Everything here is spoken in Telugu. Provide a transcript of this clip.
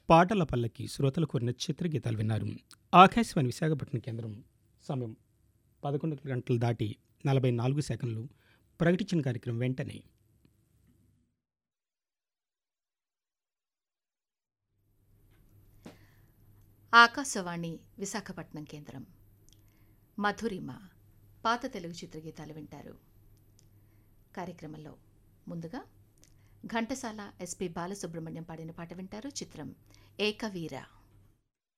పాటల పల్లకి శ్రోతలు కోరిన చిత్రగీతాలు విన్నారు ఆకాశవాణి విశాఖపట్నం కేంద్రం సమయం పదకొండు గంటలు దాటి నలభై నాలుగు సెకండ్లు ప్రకటించిన కార్యక్రమం వెంటనే ఆకాశవాణి విశాఖపట్నం కేంద్రం మధురిమ పాత తెలుగు చిత్రగీతాలు వింటారు కార్యక్రమంలో ముందుగా ఘంటసాల ఎస్పి బాలసుబ్రహ్మణ్యం పాడిన పాట వింటారు చిత్రం ఏకవీర